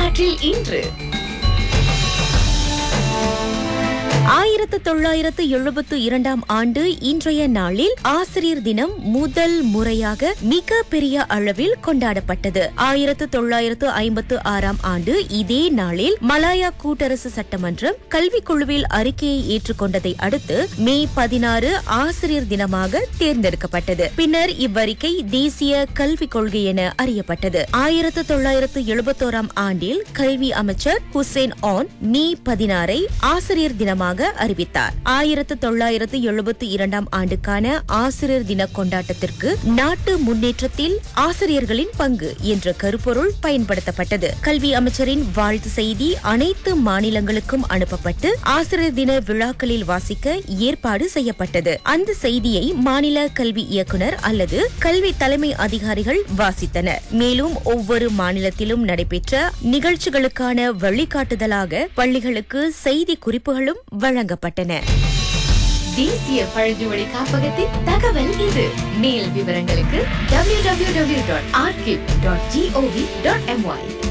வரலாற்றில் இன்று ஆயிரத்து தொள்ளாயிரத்து எழுபத்து இரண்டாம் ஆண்டு இன்றைய நாளில் ஆசிரியர் தினம் முதல் முறையாக மிக பெரிய அளவில் கொண்டாடப்பட்டது ஆயிரத்து தொள்ளாயிரத்து ஐம்பத்து ஆறாம் ஆண்டு இதே நாளில் மலாயா கூட்டரசு சட்டமன்றம் கல்விக் குழுவில் அறிக்கையை ஏற்றுக்கொண்டதை அடுத்து மே பதினாறு ஆசிரியர் தினமாக தேர்ந்தெடுக்கப்பட்டது பின்னர் இவ்வறிக்கை தேசிய கல்விக் கொள்கை என அறியப்பட்டது ஆயிரத்து தொள்ளாயிரத்து எழுபத்தோராம் ஆண்டில் கல்வி அமைச்சர் ஹுசேன் ஆன் மே பதினாறை ஆசிரியர் தினமாக அறிவித்தார் ஆயிரத்து தொள்ளாயிரத்து எழுபத்தி இரண்டாம் ஆண்டுக்கான ஆசிரியர் தின கொண்டாட்டத்திற்கு நாட்டு முன்னேற்றத்தில் ஆசிரியர்களின் பங்கு என்ற கருப்பொருள் பயன்படுத்தப்பட்டது கல்வி அமைச்சரின் வாழ்த்து செய்தி அனைத்து மாநிலங்களுக்கும் அனுப்பப்பட்டு ஆசிரியர் தின விழாக்களில் வாசிக்க ஏற்பாடு செய்யப்பட்டது அந்த செய்தியை மாநில கல்வி இயக்குனர் அல்லது கல்வி தலைமை அதிகாரிகள் வாசித்தனர் மேலும் ஒவ்வொரு மாநிலத்திலும் நடைபெற்ற நிகழ்ச்சிகளுக்கான வழிகாட்டுதலாக பள்ளிகளுக்கு செய்தி குறிப்புகளும் வழங்கப்பட்டன தேசிய பழங்குடி காப்பகத்தின் தகவல் இது மேல் விவரங்களுக்கு www.archive.gov.my